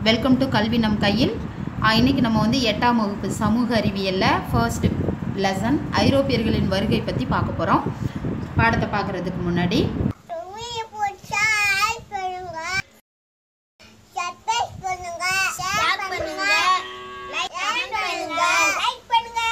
welcome to கல்வி நம் கையில் ஆஹ் இன்னைக்கு நம்ம வந்து எட்டாம் வகுப்பு சமூக அறிவியலில் ஃபர்ஸ்ட் லெசன் ஐரோப்பியர்களின் வருகை பற்றி பார்க்க போகிறோம் பாடத்தை பார்க்குறதுக்கு முன்னாடி வீடியோ பிடிச்சா லைக் பண்ணுங்க சப்ஸ்கிரைப் பண்ணுங்க ஷேர் பண்ணுங்க லைக் பண்ணுங்க லைக் பண்ணுங்க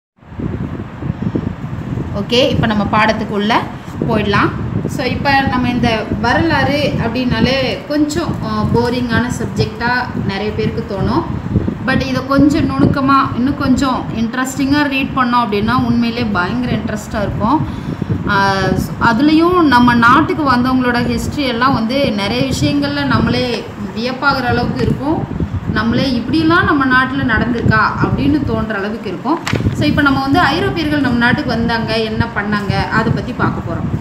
ஓகே இப்போ நம்ம பாடத்துக்குள்ளே போயிடலாம் ஸோ இப்போ நம்ம இந்த வரலாறு அப்படின்னாலே கொஞ்சம் போரிங்கான சப்ஜெக்டாக நிறைய பேருக்கு தோணும் பட் இதை கொஞ்சம் நுணுக்கமாக இன்னும் கொஞ்சம் இன்ட்ரெஸ்டிங்காக ரீட் பண்ணோம் அப்படின்னா உண்மையிலே பயங்கர இன்ட்ரெஸ்ட்டாக இருக்கும் அதுலேயும் நம்ம நாட்டுக்கு வந்தவங்களோட ஹிஸ்ட்ரி எல்லாம் வந்து நிறைய விஷயங்களில் நம்மளே வியப்பாகிற அளவுக்கு இருக்கும் நம்மளே இப்படிலாம் நம்ம நாட்டில் நடந்திருக்கா அப்படின்னு தோன்ற அளவுக்கு இருக்கும் ஸோ இப்போ நம்ம வந்து ஐரோப்பியர்கள் நம்ம நாட்டுக்கு வந்தாங்க என்ன பண்ணாங்க அதை பற்றி பார்க்க போகிறோம்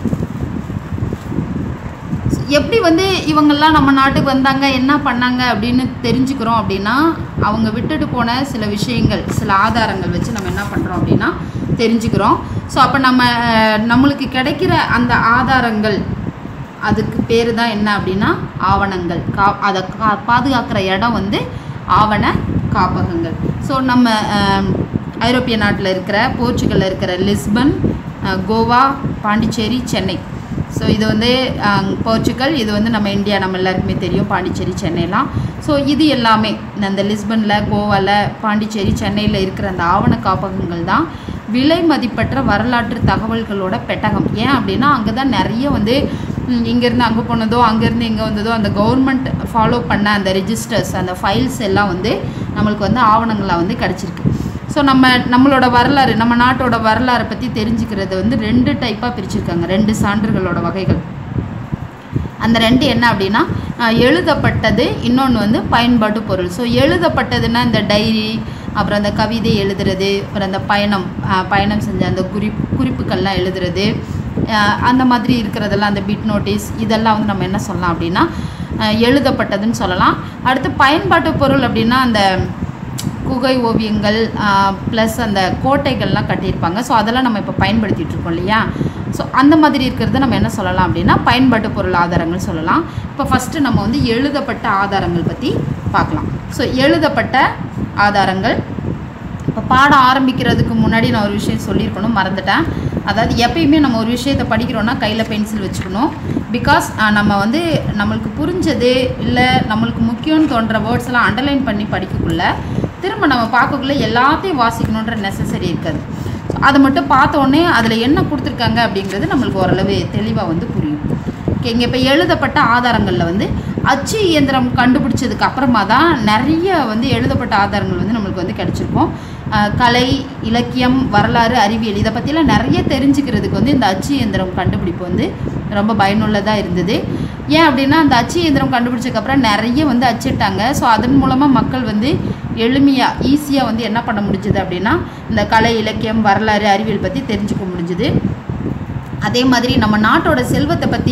எப்படி வந்து இவங்கெல்லாம் நம்ம நாட்டுக்கு வந்தாங்க என்ன பண்ணாங்க அப்படின்னு தெரிஞ்சுக்கிறோம் அப்படின்னா அவங்க விட்டுட்டு போன சில விஷயங்கள் சில ஆதாரங்கள் வச்சு நம்ம என்ன பண்ணுறோம் அப்படின்னா தெரிஞ்சுக்கிறோம் ஸோ அப்போ நம்ம அஹ், நம்மளுக்கு கிடைக்கிற அந்த ஆதாரங்கள் அதுக்கு பேர் தான் என்ன அப்படின்னா ஆவணங்கள் கா அதை கா பாதுகாக்கிற இடம் வந்து ஆவண காப்பகங்கள் ஸோ நம்ம அஹ், ஐரோப்பிய நாட்டில் இருக்கிற போர்ச்சுகலில் இருக்கிற லிஸ்பன் அஹ், கோவா பாண்டிச்சேரி சென்னை ஸோ இது வந்து அஹ், போர்ச்சுகல் இது வந்து நம்ம இந்தியா நம்ம எல்லாருக்குமே தெரியும் பாண்டிச்சேரி சென்னைலாம் ஸோ இது எல்லாமே அந்த லிஸ்பனில் கோவாவில் பாண்டிச்சேரி சென்னையில் இருக்கிற அந்த ஆவண காப்பகங்கள் தான் விலை மதிப்பற்ற வரலாற்று தகவல்களோட பெட்டகம் ஏன் அப்படின்னா அங்கே தான் நிறைய வந்து ம், இங்கேருந்து அங்கே போனதோ அங்கேருந்து இங்கே வந்ததோ அந்த கவர்மெண்ட் ஃபாலோ பண்ண அந்த ரெஜிஸ்டர்ஸ் அந்த ஃபைல்ஸ் எல்லாம் வந்து நம்மளுக்கு வந்து ஆவணங்களாக வந்து கிடச்சிருக்கு ஸோ நம்ம நம்மளோட வரலாறு நம்ம நாட்டோட வரலாறை பற்றி தெரிஞ்சுக்கிறது வந்து ரெண்டு டைப்பாக பிரிச்சிருக்காங்க ரெண்டு சான்றுகளோட வகைகள் அந்த ரெண்டு என்ன அப்படின்னா அஹ், எழுதப்பட்டது இன்னொன்று வந்து பயன்பாட்டு பொருள் ஸோ எழுதப்பட்டதுன்னா இந்த டைரி அப்புறம் அந்த கவிதை எழுதுறது அப்புறம் அந்த பயணம் அஹ், பயணம் செஞ்ச அந்த குறிப் குறிப்புகள்லாம் எழுதுறது அஹ், அந்த மாதிரி இருக்கிறதெல்லாம் அந்த பிட் நோட்டீஸ் இதெல்லாம் வந்து நம்ம என்ன சொல்லலாம் அப்படின்னா அஹ், எழுதப்பட்டதுன்னு சொல்லலாம் அடுத்து பயன்பாட்டு பொருள் அப்படின்னா அந்த குகை ஓவியங்கள் ப்ளஸ் அந்த கோட்டைகள்லாம் கட்டியிருப்பாங்க ஸோ அதெல்லாம் நம்ம இப்போ பயன்படுத்திட்டு இருக்கோம் இல்லையா ஸோ அந்த மாதிரி இருக்கிறத நம்ம என்ன சொல்லலாம் அப்படின்னா பயன்பாட்டு பொருள் ஆதாரங்கள் சொல்லலாம் இப்போ ஃபஸ்ட்டு நம்ம வந்து எழுதப்பட்ட ஆதாரங்கள் பற்றி பார்க்கலாம் ஸோ எழுதப்பட்ட ஆதாரங்கள் இப்போ பாடம் ஆரம்பிக்கிறதுக்கு முன்னாடி நான் ஒரு விஷயம் சொல்லியிருக்கணும் மறந்துட்டேன் அதாவது எப்பயுமே நம்ம ஒரு விஷயத்தை படிக்கிறோன்னா கையில் பென்சில் வச்சுக்கணும் பிகாஸ் நம்ம வந்து நம்மளுக்கு புரிஞ்சது இல்லை நம்மளுக்கு முக்கியம்னு தோன்ற வேர்ட்ஸ் எல்லாம் அண்டர்லைன் பண்ணி படிக்கக்குள்ள திரும்ப நம்ம பார்க்கக்குள்ள எல்லாத்தையும் வாசிக்கணுன்ற நெசசரி இருக்காது ஸோ அதை மட்டும் பார்த்த உடனே அதில் என்ன கொடுத்துருக்காங்க அப்படிங்கிறது நம்மளுக்கு ஓரளவு தெளிவாக வந்து புரியும் ஓகே இங்கே இப்போ எழுதப்பட்ட ஆதாரங்களில் வந்து அச்சு இயந்திரம் கண்டுபிடிச்சதுக்கு அப்புறமா தான் நிறைய வந்து எழுதப்பட்ட ஆதாரங்கள் வந்து நம்மளுக்கு வந்து கிடச்சிருக்கும் அஹ் கலை இலக்கியம் வரலாறு அறிவியல் இதை பற்றிலாம் நிறைய தெரிஞ்சுக்கிறதுக்கு வந்து இந்த அச்சு இயந்திரம் கண்டுபிடிப்பு வந்து ரொம்ப பயனுள்ளதாக இருந்தது ஏன் அப்படின்னா அந்த அச்சு இயந்திரம் கண்டுபிடிச்சதுக்கப்புறம் நிறைய வந்து அச்சிட்டாங்க ஸோ அதன் மூலமாக மக்கள் வந்து எளிமையாக ஈஸியாக வந்து என்ன பண்ண முடிஞ்சுது அப்படின்னா இந்த கலை இலக்கியம் வரலாறு அறிவியல் பற்றி தெரிஞ்சுக்க முடிஞ்சுது அதே மாதிரி நம்ம நாட்டோட செல்வத்தை பற்றி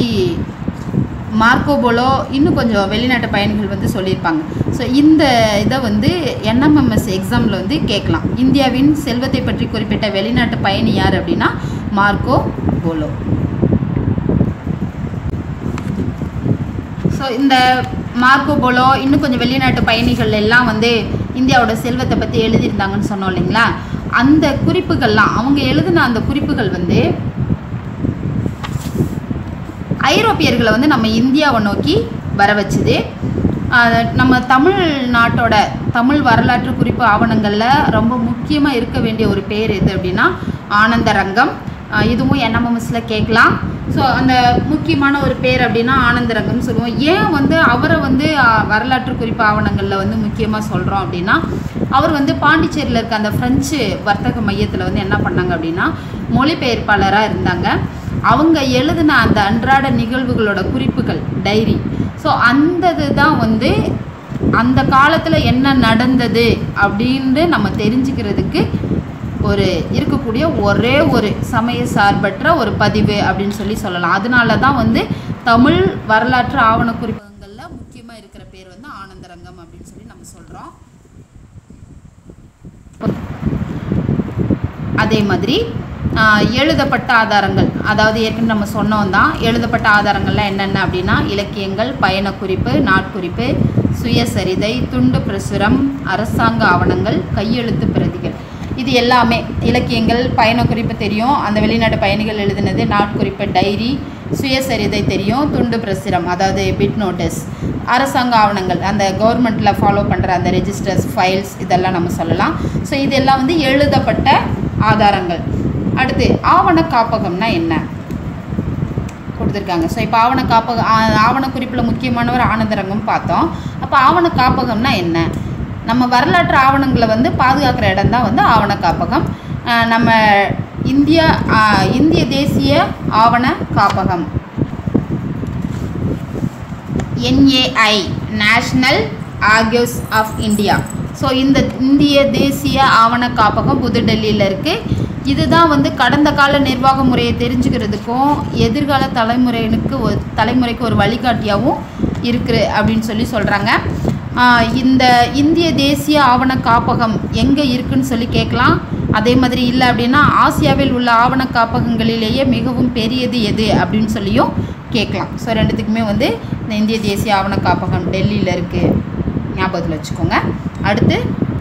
மார்க்கோ போலோ இன்னும் கொஞ்சம் வெளிநாட்டு பயணிகள் வந்து சொல்லியிருப்பாங்க ஸோ இந்த இதை வந்து என்எம்எம்எஸ் எக்ஸாமில் வந்து கேட்கலாம் இந்தியாவின் செல்வத்தை பற்றி குறிப்பிட்ட வெளிநாட்டு பயணி யார் அப்படின்னா மார்க்கோ போலோ ஸோ இந்த மார்க்கோ போலோ இன்னும் கொஞ்சம் வெளிநாட்டு பயணிகள் எல்லாம் வந்து இந்தியாவோட செல்வத்தை பற்றி எழுதியிருந்தாங்கன்னு சொன்னோம் இல்லைங்களா அந்த குறிப்புகள்லாம் அவங்க எழுதின அந்த குறிப்புகள் வந்து ஐரோப்பியர்களை வந்து நம்ம இந்தியாவை நோக்கி வர வச்சுது ஆஹ் நம்ம தமிழ்நாட்டோட தமிழ் வரலாற்று குறிப்பு ஆவணங்களில் ரொம்ப முக்கியமாக இருக்க வேண்டிய ஒரு பேர் எது அப்படின்னா ஆனந்தரங்கம் ஆஹ் இதுவும் என்எம்எம்எஸில் கேட்கலாம் ஸோ அந்த முக்கியமான ஒரு பேர் அப்படின்னா ஆனந்தரங்கம்னு சொல்லுவோம் ஏன் வந்து அவரை வந்து ஆஹ் வரலாற்று குறிப்பு ஆவணங்களில் வந்து முக்கியமாக சொல்கிறோம் அப்படின்னா அவர் வந்து பாண்டிச்சேரியில் இருக்க அந்த ஃப்ரெஞ்சு வர்த்தக மையத்தில் வந்து என்ன பண்ணாங்க அப்படின்னா மொழிபெயர்ப்பாளராக இருந்தாங்க அவங்க எழுதின அந்த அன்றாட நிகழ்வுகளோட குறிப்புகள் டைரி ஸோ அந்த இதுதான் வந்து அந்த காலத்தில் என்ன நடந்தது அப்படின்னு நம்ம தெரிஞ்சுக்கிறதுக்கு ஒரு இருக்கக்கூடிய ஒரே ஒரு சமய சார்பற்ற ஒரு பதிவு அப்படின்னு சொல்லி சொல்லலாம் அதனால தான் வந்து தமிழ் வரலாற்று ஆவண குறிப்புகளில் முக்கியமாக இருக்கிற பேர் வந்து ஆனந்தரங்கம் அப்படின்னு சொல்லி நம்ம சொல்கிறோம் அதே மாதிரி ஆஹ், எழுதப்பட்ட ஆதாரங்கள் அதாவது ஏற்கனவே நம்ம சொன்னோம் தான் எழுதப்பட்ட ஆதாரங்கள்லாம் என்னென்ன அப்படின்னா இலக்கியங்கள் பயணக்குறிப்பு நாட்குறிப்பு சுயசரிதை துண்டு பிரசுரம் அரசாங்க ஆவணங்கள் கையெழுத்து பிரதிகள் இது எல்லாமே இலக்கியங்கள் பயண குறிப்பு தெரியும் அந்த வெளிநாட்டு பயணிகள் எழுதினது நாட்குறிப்பு டைரி சுயசரிதை தெரியும் துண்டு பிரசுரம் அதாவது பிட் நோட்டீஸ் அரசாங்க ஆவணங்கள் அந்த கவர்மெண்ட்டில் ஃபாலோ பண்ணுற அந்த ரெஜிஸ்டர்ஸ் ஃபைல்ஸ் இதெல்லாம் நம்ம சொல்லலாம் ஸோ இதெல்லாம் வந்து எழுதப்பட்ட ஆதாரங்கள் அடுத்து ஆவண காப்பகம்னா என்ன கொடுத்துருக்காங்க ஸோ இப்போ ஆவண காப்பகம் ஆ- ஆவண குறிப்பில் முக்கியமானவர் ஆனந்தரங்கம் பார்த்தோம் அப்போ ஆவண காப்பகம்னா என்ன நம்ம வரலாற்று ஆவணங்களை வந்து பாதுகாக்கிற இடம் தான் வந்து ஆவண காப்பகம் ஆஹ் நம்ம இந்தியா ஆஹ் இந்திய தேசிய ஆவண காப்பகம் NAI national archives of India so இந்த இந்திய தேசிய ஆவண காப்பகம் புதுடெல்லியில் இருக்குது இதுதான் வந்து கடந்த கால நிர்வாக முறையை தெரிஞ்சுக்கிறதுக்கும் எதிர்கால தலைமுறையினுக்கு ஒரு தலைமுறைக்கு ஒரு வழிகாட்டியாகவும் இருக்குது அப்படின்னு சொல்லி சொல்கிறாங்க இந்த இந்திய தேசிய ஆவண காப்பகம் எங்கே இருக்குன்னு சொல்லி கேட்கலாம் அதே மாதிரி இல்லை அப்படின்னா ஆசியாவில் உள்ள ஆவண காப்பகங்களிலேயே மிகவும் பெரியது எது அப்படின்னு சொல்லியும் கேட்கலாம் ஸோ ரெண்டுத்துக்குமே வந்து இந்த இந்திய தேசிய ஆவண காப்பகம் டெல்லியில் இருக்குது ஞாபகத்தில் வச்சுக்கோங்க அடுத்து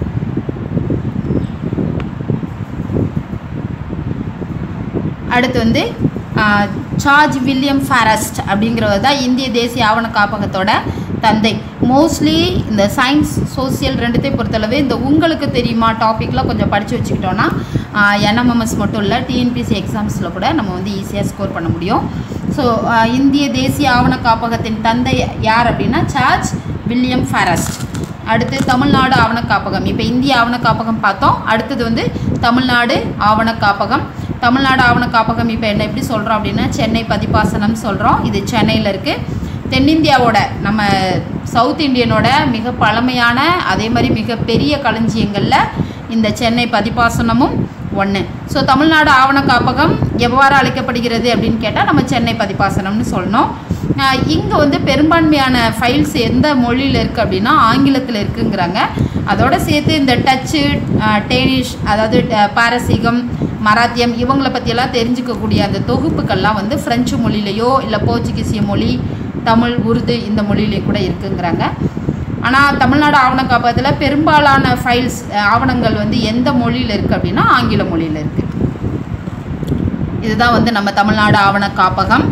அடுத்து வந்து ஆஹ், சார்ஜ் வில்லியம் ஃபாரஸ்ட் அப்படிங்கிறவர் தான் இந்திய தேசிய ஆவண காப்பகத்தோட தந்தை மோஸ்ட்லி இந்த சயின்ஸ் சோசியல் ரெண்டுத்தையும் பொறுத்தளவு இந்த உங்களுக்கு தெரியுமா டாப்பிக்லாம் கொஞ்சம் படித்து வச்சுக்கிட்டோன்னா என்எம்எம்எஸ் மட்டும் இல்லை டிஎன்பிசி எக்ஸாம்ஸில் கூட நம்ம வந்து ஈஸியாக ஸ்கோர் பண்ண முடியும் ஸோ இந்திய தேசிய ஆவண காப்பகத்தின் தந்தை யார் அப்படின்னா சார்ஜ் வில்லியம் ஃபாரஸ்ட் அடுத்து தமிழ்நாடு ஆவண காப்பகம் இப்போ இந்திய ஆவண காப்பகம் பார்த்தோம் அடுத்தது வந்து தமிழ்நாடு ஆவண காப்பகம் தமிழ்நாடு ஆவண காப்பகம் இப்போ என்ன எப்படி சொல்கிறோம் அப்படின்னா சென்னை பதிப்பாசனம் சொல்கிறோம் இது சென்னையில் இருக்குது தென்னிந்தியாவோட நம்ம சவுத் இந்தியனோட மிக பழமையான அதே மாதிரி மிக பெரிய களஞ்சியங்களில் இந்த சென்னை பதிப்பாசனமும் ஒன்று ஸோ தமிழ்நாடு ஆவண காப்பகம் எவ்வாறு அழைக்கப்படுகிறது அப்படின்னு கேட்டால் நம்ம சென்னை பதிப்பாசனம்னு சொல்லணும் இங்கே வந்து பெரும்பான்மையான ஃபைல்ஸ் எந்த மொழியில் இருக்குது அப்படின்னா ஆங்கிலத்தில் இருக்குங்கிறாங்க அதோட சேர்த்து இந்த டச்சு டேனிஷ் அதாவது அஹ், பாரசீகம் மராத்தியம் இவங்கள பற்றியெல்லாம் தெரிஞ்சுக்கக்கூடிய அந்த தொகுப்புகள்லாம் வந்து ஃப்ரெஞ்சு மொழியிலையோ இல்லை போர்ச்சுகீசிய மொழி தமிழ் உருது இந்த மொழியிலையும் கூட இருக்குங்கிறாங்க ஆனால் தமிழ்நாடு ஆவண காப்பகத்தில் பெரும்பாலான ஃபைல்ஸ் ஆவணங்கள் வந்து எந்த மொழியில் இருக்குது அப்படின்னா ஆங்கில மொழியில் இருக்குது இதுதான் வந்து நம்ம தமிழ்நாடு ஆவண காப்பகம்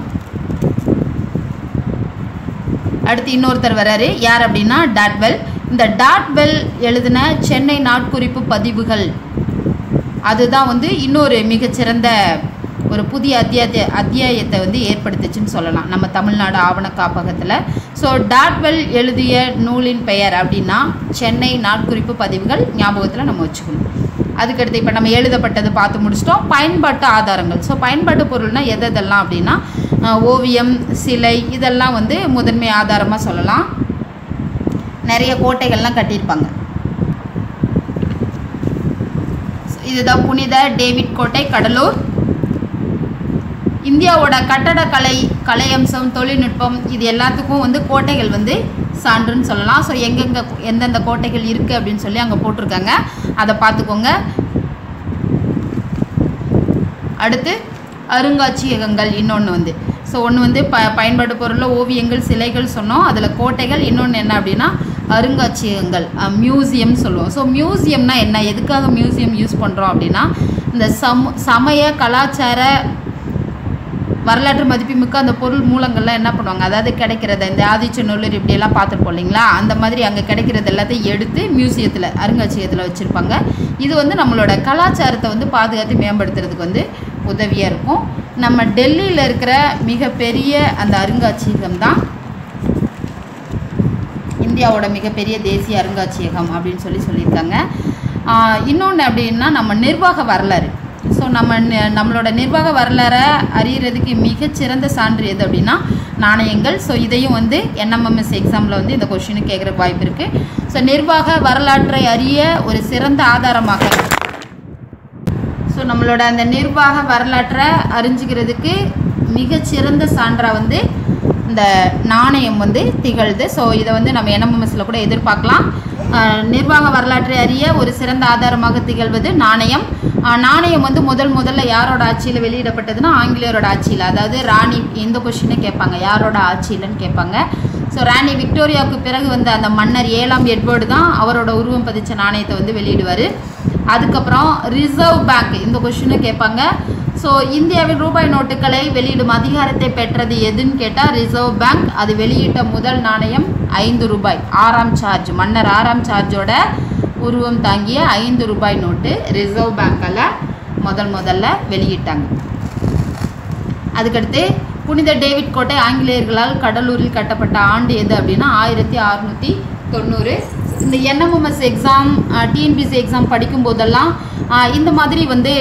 அடுத்து இன்னொருத்தர் வராரு யார் அப்படின்னா டாட்வெல் இந்த டாட்வெல் எழுதின சென்னை நாட்குறிப்பு பதிவுகள் அதுதான் வந்து இன்னொரு மிகச்சிறந்த ஒரு புதிய அத்தியாய அத்தியாயத்தை வந்து ஏற்படுத்துச்சுன்னு சொல்லலாம் நம்ம தமிழ்நாடு ஆவண காப்பகத்தில் ஸோ டாட்வெல் எழுதிய நூலின் பெயர் அப்படின்னா சென்னை நாட்குறிப்பு பதிவுகள் ஞாபகத்தில் நம்ம வச்சுக்கணும் அதுக்கடுத்து இப்போ நம்ம எழுதப்பட்டது பார்த்து முடிச்சிட்டோம் பயன்பாட்டு ஆதாரங்கள் ஸோ பயன்பாட்டு பொருள்னால் எது எதெல்லாம் அப்படின்னா அஹ், ஓவியம் சிலை இதெல்லாம் வந்து முதன்மை ஆதாரமாக சொல்லலாம் நிறைய கோட்டைகள்லாம் கட்டியிருப்பாங்க இதுதான் புனித டேவிட் கோட்டை கடலூர் இந்தியாவோட கட்டடக்கலை கலையம்சம் தொழில்நுட்பம் இது எல்லாத்துக்கும் வந்து கோட்டைகள் வந்து சான்றுன்னு சொல்லலாம் ஸோ எங்கெங்கே எந்தெந்த கோட்டைகள் இருக்குது அப்படின்னு சொல்லி அங்கே போட்டிருக்காங்க அதை பார்த்துக்கோங்க அடுத்து அருங்காட்சியகங்கள் இன்னொன்று வந்து ஸோ ஒன்று வந்து ப பயன்பாடு பொருளில் ஓவியங்கள் சிலைகள் சொன்னோம் அதில் கோட்டைகள் இன்னொன்று என்ன அப்படின்னா அருங்காட்சியகங்கள் மியூசியம் சொல்லுவோம் ஸோ மியூசியம்னா என்ன எதுக்காக மியூசியம் யூஸ் பண்ணுறோம் அப்படின்னா இந்த சம சமய கலாச்சார வரலாற்று மதிப்புமிக்க அந்த பொருள் மூலங்கள்லாம் என்ன பண்ணுவாங்க அதாவது கிடைக்கிறத இந்த ஆதிச்சநல்லூர் இப்படியெல்லாம் பார்த்துருப்போம் இல்லைங்களா அந்த மாதிரி அங்கே கிடைக்கிறது எல்லாத்தையும் எடுத்து மியூசியத்தில் அருங்காட்சியகத்தில் வச்சுருப்பாங்க இது வந்து நம்மளோட கலாச்சாரத்தை வந்து பாதுகாத்து மேம்படுத்துறதுக்கு வந்து உதவியாக இருக்கும் நம்ம டெல்லியில் இருக்கிற மிகப்பெரிய அந்த அருங்காட்சியகம் தான் இந்தியாவோட மிகப்பெரிய தேசிய அருங்காட்சியகம் அப்படின்னு சொல்லி சொல்லியிருக்காங்க இன்னொன்று அப்படின்னா நம்ம நிர்வாக வரலாறு ஸோ நம்ம நி- நம்மளோட நிர்வாக வரலாறை அறியறதுக்கு மிகச்சிறந்த சான்று எது அப்படின்னா நாணயங்கள் ஸோ இதையும் வந்து என்எம்எம்எஸ் எக்ஸாமில் வந்து இந்த கொஷினு கேட்குற வாய்ப்பு இருக்குது ஸோ நிர்வாக வரலாற்றை அறிய ஒரு சிறந்த ஆதாரமாக ஸோ நம்மளோட அந்த நிர்வாக வரலாற்றை அறிஞ்சிக்கிறதுக்கு மிகச்சிறந்த சான்றாக வந்து இந்த நாணயம் வந்து திகழ்து ஸோ இதை வந்து நம்ம என்எம்எம்எஸ்ல கூட எதிர்பார்க்கலாம் அஹ், நிர்வாக வரலாற்றை அறிய ஒரு சிறந்த ஆதாரமாக திகழ்வது நாணயம் அஹ், நாணயம் வந்து முதல் முதல்ல யாரோட ஆட்சியில் வெளியிடப்பட்டதுன்னா ஆங்கிலேயரோட ஆட்சியில் அதாவது ராணி எந்த கொஷினும் கேட்பாங்க யாரோட ஆட்சியிலன்னு கேட்பாங்க ஸோ ராணி விக்டோரியாவுக்கு பிறகு வந்த அந்த மன்னர் ஏழாம் எட்வர்டு தான் அவரோட உருவம் பதிச்ச நாணயத்தை வந்து வெளியிடுவார் அதுக்கப்புறம் ரிசர்வ் பேங்க் இந்த கொஷினும் கேட்பாங்க ஸோ இந்தியாவின் ரூபாய் நோட்டுகளை வெளியிடும் அதிகாரத்தை பெற்றது எதுன்னு கேட்டால் ரிசர்வ் பேங்க் அது வெளியிட்ட முதல் நாணயம் ஐந்து ரூபாய் ஆறாம் சார்ஜ் மன்னர் ஆறாம் சார்ஜோட உருவம் தாங்கிய ஐந்து ரூபாய் நோட்டு ரிசர்வ் பேங்க்கால் முதல் முதல்ல வெளியிட்டாங்க அதுக்கடுத்து புனித டேவிட் கோட்டை ஆங்கிலேயர்களால் கடலூரில் கட்டப்பட்ட ஆண்டு எது அப்படின்னா ஆயிரத்தி அறுநூற்றி தொண்ணூறு இந்த என்எம்எம்எஸ் எக்ஸாம் டிஎன்பிசி எக்ஸாம் படிக்கும் போதெல்லாம் ஆஹ், இந்த மாதிரி வந்து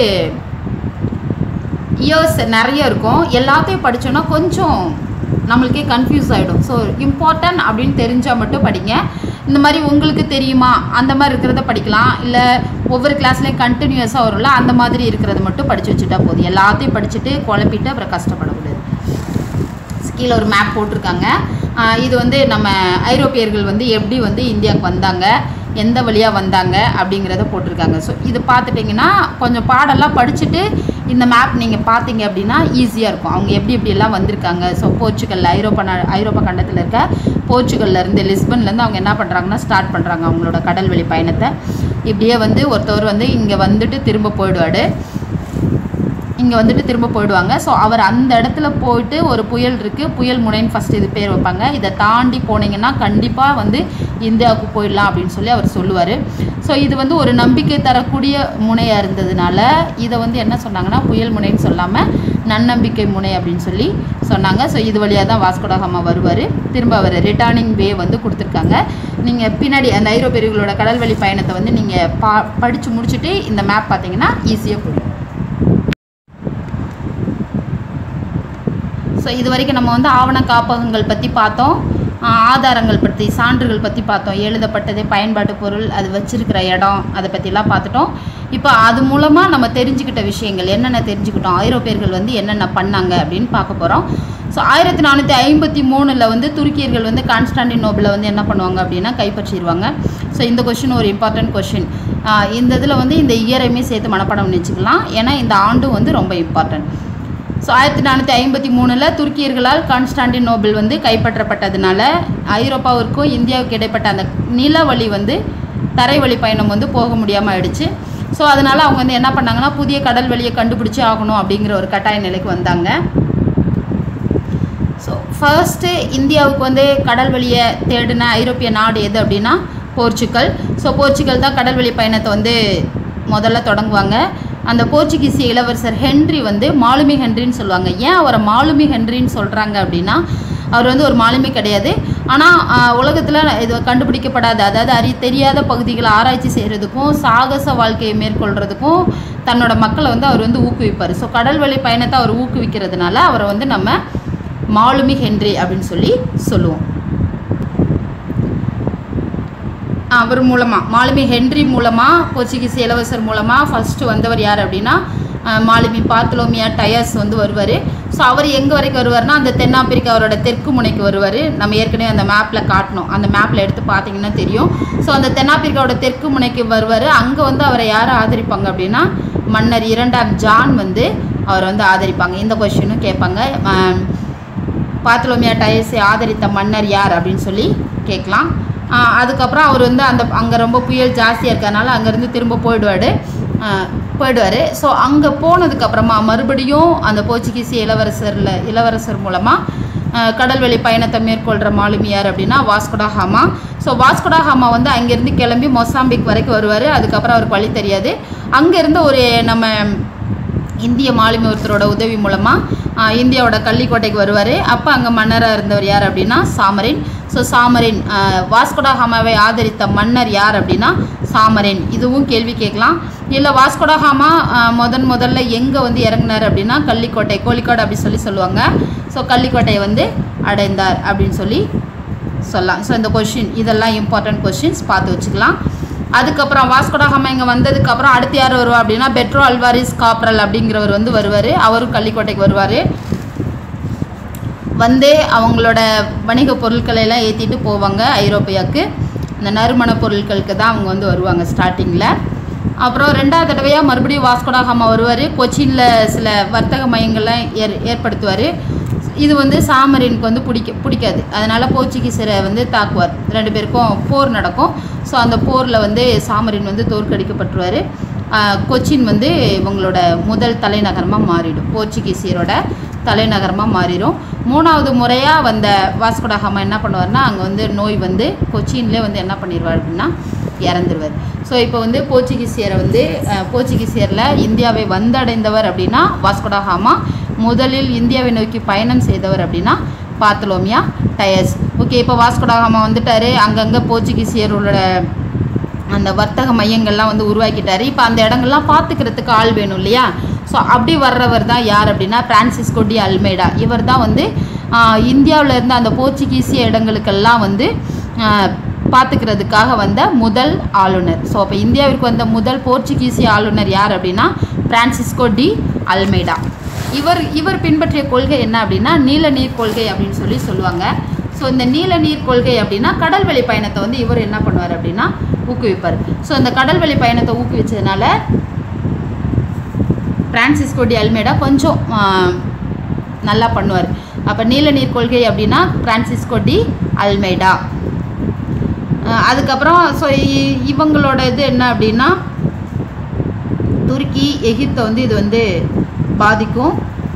இயர்ஸ் நிறைய இருக்கும் எல்லாத்தையும் படித்தோன்னா கொஞ்சம் நம்மளுக்கே கன்ஃபியூஸ் ஆகிடும் ஸோ இம்பார்ட்டன்ட் அப்படின்னு தெரிஞ்சால் மட்டும் படிங்க இந்த மாதிரி உங்களுக்கு தெரியுமா அந்த மாதிரி இருக்கிறத படிக்கலாம் இல்லை ஒவ்வொரு கிளாஸ்லேயும் கண்டினியூஸாக வரும்ல அந்த மாதிரி இருக்கிறத மட்டும் படித்து வச்சுட்டா போதும் எல்லாத்தையும் படிச்சுட்டு குழப்பிட்டு அப்புறம் கஷ்டப்படக்கூடாது கீழே ஒரு மேப் போட்டிருக்காங்க ஆஹ் இது வந்து நம்ம ஐரோப்பியர்கள் வந்து எப்படி வந்து இந்தியாவுக்கு வந்தாங்க எந்த வழியாக வந்தாங்க அப்படிங்கிறத போட்டிருக்காங்க ஸோ இது பார்த்துட்டிங்கன்னா கொஞ்சம் பாடெல்லாம் படிச்சுட்டு இந்த மேப் நீங்கள் பார்த்தீங்க அப்படின்னா ஈஸியாக இருக்கும் அவங்க எப்படி எப்படியெல்லாம் வந்திருக்காங்க ஸோ போர்ச்சுகல் ஐரோப்பா நா ஐரோப்பா கண்டத்தில் இருக்க போர்ச்சுகல்லேருந்து லிஸ்பன்லேருந்து அவங்க என்ன பண்ணுறாங்கன்னா ஸ்டார்ட் பண்ணுறாங்க அவங்களோட கடல்வழி பயணத்தை இப்படியே வந்து ஒருத்தவர் வந்து இங்கே வந்துட்டு திரும்ப போயிடுவார் இங்கே வந்துட்டு திரும்ப போயிடுவாங்க ஸோ அவர் அந்த இடத்துல போயிட்டு ஒரு புயல் இருக்குது புயல் முனைன்னு ஃபஸ்ட்டு இது பேர் வைப்பாங்க இதை தாண்டி போனீங்கன்னா கண்டிப்பாக வந்து இந்தியாவுக்கு போயிடலாம் அப்படின்னு சொல்லி அவர் சொல்லுவார் ஸோ இது வந்து ஒரு நம்பிக்கை தரக்கூடிய முனையாக இருந்ததுனால இதை வந்து என்ன சொன்னாங்கன்னா புயல் முனைன்னு சொல்லாமல் நன்னம்பிக்கை முனை அப்படின்னு சொல்லி சொன்னாங்க ஸோ இது வழியாக தான் வாஸ்கோடகாமா வருவார் திரும்ப அவர் ரிட்டர்னிங் வே வந்து கொடுத்துருக்காங்க நீங்கள் பின்னாடி அந்த ஐரோப்பியர்களோட கடல்வழி பயணத்தை வந்து நீங்கள் பா படித்து முடிச்சுட்டு இந்த மேப் பார்த்தீங்கன்னா ஈஸியாக போயிடும் ஸோ இது வரைக்கும் நம்ம வந்து ஆவண காப்பகங்கள் பற்றி பார்த்தோம் ஆஹ் ஆதாரங்கள் பற்றி சான்றுகள் பற்றி பார்த்தோம் எழுதப்பட்டது பயன்பாட்டு பொருள் அது வச்சிருக்கிற இடம் அதை பற்றிலாம் பார்த்துட்டோம் இப்போ அது மூலமாக நம்ம தெரிஞ்சுக்கிட்ட விஷயங்கள் என்னென்ன தெரிஞ்சுக்கிட்டோம் ஐரோப்பியர்கள் வந்து என்னென்ன பண்ணாங்க அப்படின்னு பார்க்க போகிறோம் ஸோ ஆயிரத்தி நானூற்றி ஐம்பத்தி மூணில் வந்து துருக்கியர்கள் வந்து கான்ஸ்டாண்டினோபில் வந்து என்ன பண்ணுவாங்க அப்படின்னா கைப்பற்றிடுவாங்க ஸோ இந்த கொஷின் ஒரு இம்பார்ட்டன்ட் கொஷின் இந்த இதில் வந்து இந்த இயரையுமே சேர்த்து மனப்பாடம் பண்ணி வச்சுக்கலாம் ஏன்னா இந்த ஆண்டும் வந்து ரொம்ப இம்பார்ட்டன்ட் ஸோ ஆயிரத்தி நானூற்றி ஐம்பத்தி மூணில் துருக்கியர்களால் கான்ஸ்டாண்டினோபிள் வந்து கைப்பற்றப்பட்டதுனால ஐரோப்பாவிற்கும் இந்தியாவுக்கு இடைப்பட்ட அந்த நிலவழி வந்து தரைவழி பயணம் வந்து போக முடியாமல் ஆயிடுச்சு ஸோ அதனால் அவங்க வந்து என்ன பண்ணாங்கன்னா புதிய கடல் வழியை கண்டுபிடிச்சி ஆகணும் அப்படிங்கிற ஒரு கட்டாய நிலைக்கு வந்தாங்க ஸோ ஃபர்ஸ்ட்டு இந்தியாவுக்கு வந்து கடல் வழியை தேடின ஐரோப்பிய நாடு எது அப்படின்னா போர்ச்சுகல் ஸோ போர்ச்சுகல் தான் கடல் வழி பயணத்தை வந்து முதல்ல தொடங்குவாங்க அந்த போர்ச்சுகீசிய இளவரசர் ஹென்றி வந்து மாலுமி ஹென்றின்னு சொல்லுவாங்க ஏன் அவரை மாலுமி ஹென்றின்னு சொல்கிறாங்க அப்படின்னா அவர் வந்து ஒரு மாலுமி கிடையாது ஆனால் உலகத்தில் இது கண்டுபிடிக்கப்படாத அதாவது அறி தெரியாத பகுதிகளை ஆராய்ச்சி செய்கிறதுக்கும் சாகச வாழ்க்கையை மேற்கொள்கிறதுக்கும் தன்னோட மக்களை வந்து அவர் வந்து ஊக்குவிப்பார் ஸோ கடல் வழி பயணத்தை அவர் ஊக்குவிக்கிறதுனால அவரை வந்து நம்ம மாலுமி ஹென்றி அப்படின்னு சொல்லி சொல்லுவோம் அவர் மூலமாக மாலுமி ஹென்றி மூலமாக போர்ச்சுகீஸ் இளவரசர் மூலமாக ஃபஸ்ட்டு வந்தவர் யார் அப்படின்னா அஹ், மாலுமி பார்த்தலோமியா டயர்ஸ் வந்து வருவார் ஸோ அவர் எங்கே வரைக்கும் வருவார்னா அந்த தென்னாப்பிரிக்காவோட தெற்கு முனைக்கு வருவார் நம்ம ஏற்கனவே அந்த மேப்பில் காட்டணும் அந்த மேப்பில் எடுத்து பார்த்தீங்கன்னா தெரியும் ஸோ அந்த தென்னாப்பிரிக்காவோட தெற்கு முனைக்கு வருவார் அங்கே வந்து அவரை யார் ஆதரிப்பாங்க அப்படின்னா மன்னர் இரண்டாம் ஜான் வந்து அவரை வந்து ஆதரிப்பாங்க இந்த கொஷினும் கேட்பாங்க அஹ், பாத்தலோமியா டயர்ஸை ஆதரித்த மன்னர் யார் அப்படின்னு சொல்லி கேட்கலாம் ஆஹ் அதுக்கப்புறம் அவர் வந்து அந்த அங்கே ரொம்ப புயல் ஜாஸ்தியாக இருக்கிறதுனால அங்கேருந்து திரும்ப போயிடுவார் போயிடுவார் ஸோ அங்கே போனதுக்கப்புறமா மறுபடியும் அந்த போர்ச்சுகீசிய இளவரசரில் இளவரசர் மூலமாக கடல்வழி பயணத்தை மேற்கொள்கிற மாலுமி யார் அப்படின்னா Vasco da Gama so Vasco da Gama வந்து அங்கேருந்து கிளம்பி மொசாம்பிக் வரைக்கும் வருவார் அதுக்கப்புறம் அவருக்கு வழி தெரியாது அங்கேருந்து ஒரு நம்ம இந்திய மாலுமி ஒருத்தரோட உதவி மூலமாக இந்தியாவோட கள்ளிக்கோட்டைக்கு வருவார் அப்போ அங்கே மன்னராக இருந்தவர் யார் அப்படின்னா சாமரின் ஸோ சாமரின் ஆஹ், வாஸ்கோடா ஹாமாவை ஆதரித்த மன்னர் யார் அப்படின்னா சாமரின் இதுவும் கேள்வி கேட்கலாம் இல்லை வாஸ்கோடா ஹாமா ஆஹ், முதன் முதல்ல எங்கே வந்து இறங்குனார் அப்படின்னா கள்ளிக்கோட்டை கோழிக்கோடு அப்படி சொல்லி சொல்லுவாங்க ஸோ கள்ளிக்கோட்டையை வந்து அடைந்தார் அப்படின்னு சொல்லி சொல்லலாம் ஸோ இந்த கொஷின் இதெல்லாம் இம்பார்ட்டன்ட் கொஷின்ஸ் பார்த்து வச்சுக்கலாம் அதுக்கப்புறம் வாஸ்கோடாகாமா இங்கே வந்ததுக்கப்புறம் அடுத்து யார் வருவா அப்படின்னா பெட்ரோ அல்வாரிஸ் காப்ரல் அப்படிங்கிறவர் வந்து வருவார் அவரும் கள்ளிக்கோட்டைக்கு வருவார் வந்து அவங்களோட வணிக பொருட்களை எல்லாம் ஏற்றிட்டு போவாங்க ஐரோப்பியாவுக்கு இந்த நறுமண பொருட்களுக்கு தான் அவங்க வந்து வருவாங்க ஸ்டார்டிங்கில் அப்புறம் ரெண்டாவது தடவையாக மறுபடியும் வாஸ்கோடாகாமா வருவார் கொச்சினில் சில வர்த்தக மையங்கள்லாம் ஏற் ஏற்படுத்துவார் இது வந்து சாமரினுக்கு வந்து பிடிக்க பிடிக்காது அதனால் போர்ச்சுகீஸரை வந்து தாக்குவார் ரெண்டு பேருக்கும் போர் நடக்கும் ஸோ அந்த போரில் வந்து சாமரின் வந்து தோற்கடிக்கப்பட்டுருவார் கொச்சின் வந்து இவங்களோட முதல் தலைநகரமாக மாறிடும் போர்ச்சுகீசியரோட தலைநகரமாக மாறிடும் மூணாவது முறையாக வந்த வாஸ்கோடகாமா என்ன பண்ணுவார்னா அங்கே வந்து நோய் வந்து கொச்சின்லேயே வந்து என்ன பண்ணிடுவார் அப்படின்னா இறந்துருவார் ஸோ இப்போ வந்து போர்ச்சுகீசியரை வந்து அஹ், போர்ச்சுகீசியரில் இந்தியாவை வந்தடைந்தவர் அப்படின்னா வாஸ்கோடகாமா முதலில் இந்தியாவை நோக்கி பயணம் செய்தவர் அப்படின்னா பாத்தலோமியா டயர்ஸ் ஓகே இப்போ வாஸ்கோடகாமா வந்துட்டாரு அங்கங்கே போர்ச்சுகீசியரோட அந்த வர்த்தக மையங்கள்லாம் வந்து உருவாக்கிட்டாரு இப்போ அந்த இடங்கள்லாம் பார்த்துக்கிறதுக்கு ஆள் வேணும் இல்லையா ஸோ அப்படி வர்றவர் தான் யார் அப்படின்னா பிரான்சிஸ்கோ டி அல்மேடா இவர் தான் வந்து இந்தியாவில் இருந்த அந்த போர்ச்சுகீசிய இடங்களுக்கெல்லாம் வந்து ஆஹ், பார்த்துக்கிறதுக்காக வந்த முதல் ஆளுநர் ஸோ அப்போ இந்தியாவிற்கு வந்த முதல் போர்ச்சுகீசிய ஆளுநர் யார் அப்படின்னா பிரான்சிஸ்கோ டி அல்மேடா இவர் இவர் பின்பற்றிய கொள்கை என்ன அப்படின்னா நீல நீர் கொள்கை அப்படின்னு சொல்லி சொல்லுவாங்க ஸோ இந்த நீல நீர் கொள்கை அப்படின்னா கடல்வெளி பயணத்தை வந்து இவர் என்ன பண்ணுவார் அப்படின்னா ஊக்குவிப்பார் ஸோ இந்த கடல்வெளி பயணத்தை ஊக்குவிச்சதுனால பிரான்சிஸ்கோ டி அல்மேடா கொஞ்சம் ஆ, நல்லா பண்ணுவார் அப்போ நீல நீர் கொள்கை அப்படின்னா பிரான்சிஸ்கோ டி அல்மேடா ஆ, அதுக்கப்புறம் ஸோ இவங்களோட இது என்ன அப்படின்னா துருக்கி எகிப்தை வந்து இது வந்து பாதிக்கும்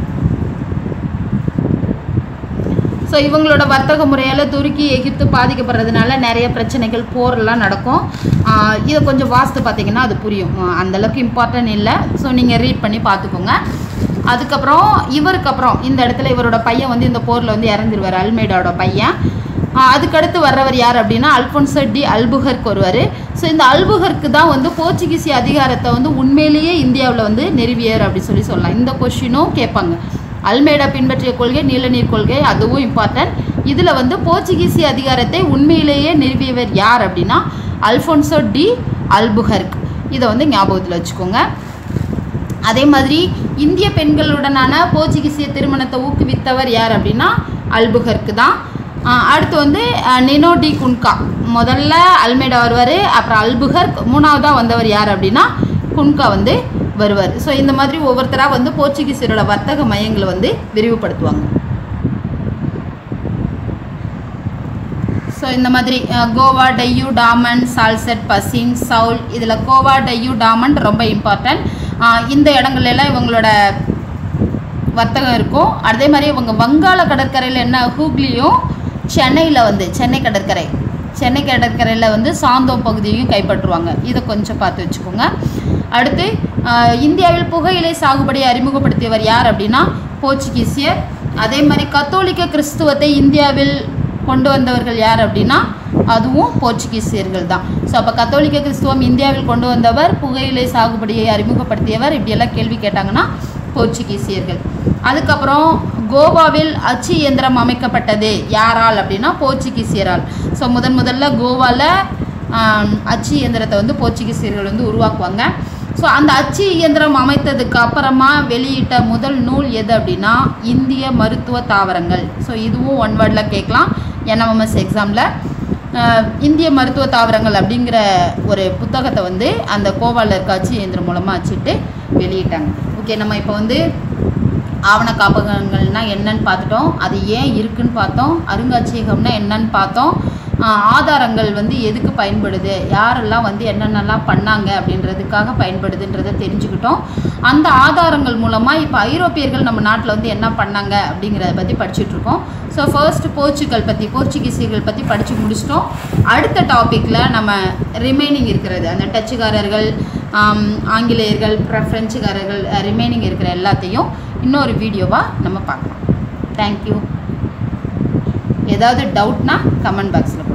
ஸோ இவங்களோட வர்த்தக முறையால் துருக்கி எகிப்து பாதிக்கப்படுறதுனால நிறைய பிரச்சனைகள் போரெல்லாம் நடக்கும் ஆஹ் இதை கொஞ்சம் வாஸ்து பார்த்தீங்கன்னா அது புரியும் ஆஹ் அந்த அளவுக்கு இம்பார்ட்டன்ட் இல்லை ஸோ நீங்கள் ரீட் பண்ணி பார்த்துக்கோங்க அதுக்கப்புறம் இவருக்கு அப்புறம் இந்த இடத்துல இவரோட பையன் வந்து இந்த போரில் வந்து இறந்துருவார் அல்மேடாவோட பையன் ஆஹ் அதுக்கடுத்து வர்றவர் யார் அப்படின்னா அல்பொன்சோ டி அல்புகர்க் வருவார் ஸோ இந்த அல்புகர்க்கு தான் வந்து போர்ச்சுகீசிய அதிகாரத்தை வந்து உண்மையிலேயே இந்தியாவில் வந்து நிறுவியர் அப்படி சொல்லி சொல்லலாம் இந்த கொஷினும் கேட்பாங்க அல்மேடா பின்பற்றிய கொள்கை நீலநீர் கொள்கை அதுவும் இம்பார்ட்டன்ட் இதில் வந்து போர்ச்சுகீசிய அதிகாரத்தை உண்மையிலேயே நிறுவியவர் யார் அப்படின்னா அல்ஃபோன்சோ டி அல்புகர்க் இதை வந்து ஞாபகத்தில் வச்சுக்கோங்க அதே மாதிரி இந்திய பெண்களுடனான போர்ச்சுகீசிய திருமணத்தை ஊக்குவித்தவர் யார் அப்படின்னா அல்புகர்க்கு தான் ஆஹ் அடுத்து வந்து அஹ், நினோ டி குன்கா முதல்ல அல்மேடா வருவார் அப்புறம் அல்புகர்க் மூணாவதாக வந்தவர் யார் அப்படின்னா குன்கா வந்து வருவார் ஸோ இந்த மாதிரி ஒவ்வொருத்தராக வந்து போர்ச்சுகீசியரோட வர்த்தக மையங்களை வந்து விரிவுபடுத்துவாங்க ஸோ இந்த மாதிரி அஹ், கோவா டையூ டாமன் சால்செட் பசிங் சவுல் இதில் கோவா டையூ டாமன் ரொம்ப இம்பார்ட்டன்ட் இந்த இடங்கள்ல எல்லாம் இவங்களோட வர்த்தகம் இருக்கும் அதே மாதிரி இவங்க வங்காள கடற்கரையில் என்ன ஹூக்லியும் சென்னையில் வந்து சென்னை கடற்கரை சென்னை கடற்கரையில் வந்து சாந்தோம் பகுதியையும் கைப்பற்றுவாங்க இதை கொஞ்சம் பார்த்து வச்சுக்கோங்க அடுத்து ஆஹ், இந்தியாவில் புகையிலை சாகுபடியை அறிமுகப்படுத்தியவர் யார் அப்படின்னா போர்ச்சுகீசியர் அதே மாதிரி கத்தோலிக்க கிறிஸ்துவத்தை இந்தியாவில் கொண்டு வந்தவர்கள் யார் அப்படின்னா அதுவும் போர்ச்சுகீசியர்கள் தான் ஸோ அப்போ கத்தோலிக்க கிறிஸ்துவம் இந்தியாவில் கொண்டு வந்தவர் புகையிலை சாகுபடியை அறிமுகப்படுத்தியவர் இப்படியெல்லாம் கேள்வி கேட்டாங்கன்னா போர்ச்சுகீசியர்கள் அதுக்கப்புறம் கோவாவில் அச்சு இயந்திரம் அமைக்கப்பட்டது யாரால் அப்படின்னா போர்ச்சுகீசியரால் ஸோ முதன் முதல்ல கோவாவில் அச்சு இயந்திரத்தை வந்து போர்ச்சுகீசியர்கள் வந்து உருவாக்குவாங்க ஸோ அந்த அச்சு இயந்திரம் அமைத்ததுக்கு அப்புறமா வெளியிட்ட முதல் நூல் எது அப்படின்னா இந்திய மருத்துவ தாவரங்கள் ஸோ இதுவும் ஒன் வேர்டில் கேட்கலாம் என்எம்எஸ் எக்ஸாமில் இந்திய மருத்துவ தாவரங்கள் அப்படிங்கிற ஒரு புத்தகத்தை வந்து அந்த கோவாலில் இருக்க அச்சு இயந்திரம் மூலமாக அச்சிட்டு வெளியிட்டாங்க ஓகே நம்ம இப்போ வந்து ஆவண காப்பகங்கள்னா என்னன்னு பார்த்துட்டோம் அது ஏன் இருக்குன்னு பார்த்தோம் அருங்காட்சியகம்னா என்னன்னு பார்த்தோம் ஆஹ் ஆதாரங்கள் வந்து எதுக்கு பயன்படுது யாரெல்லாம் வந்து என்னென்னலாம் பண்ணாங்க அப்படின்றதுக்காக பயன்படுதுன்றதை தெரிஞ்சுக்கிட்டோம் அந்த ஆதாரங்கள் மூலமாக இப்போ ஐரோப்பியர்கள் நம்ம நாட்டில் வந்து என்ன பண்ணாங்க அப்படிங்கிறத பற்றி படிச்சுட்டு இருக்கோம் ஸோ ஃபர்ஸ்ட் போர்ச்சுகல் பற்றி போர்ச்சுகீசியர்கள் பற்றி படித்து முடிச்சிட்டோம் அடுத்த டாப்பிக்கில் நம்ம ரிமைனிங் இருக்கிறது அந்த டச்சுக்காரர்கள் ஆம், ஆங்கிலேயர்கள் அப்புறம் ஃப்ரெஞ்சுக்காரர்கள் ரிமைனிங் இருக்கிற எல்லாத்தையும் இன்னொரு வீடியோவாக நம்ம பார்க்கலாம் தேங்க்யூ ஏதாவது டவுட்னா கமெண்ட் பாக்ஸில்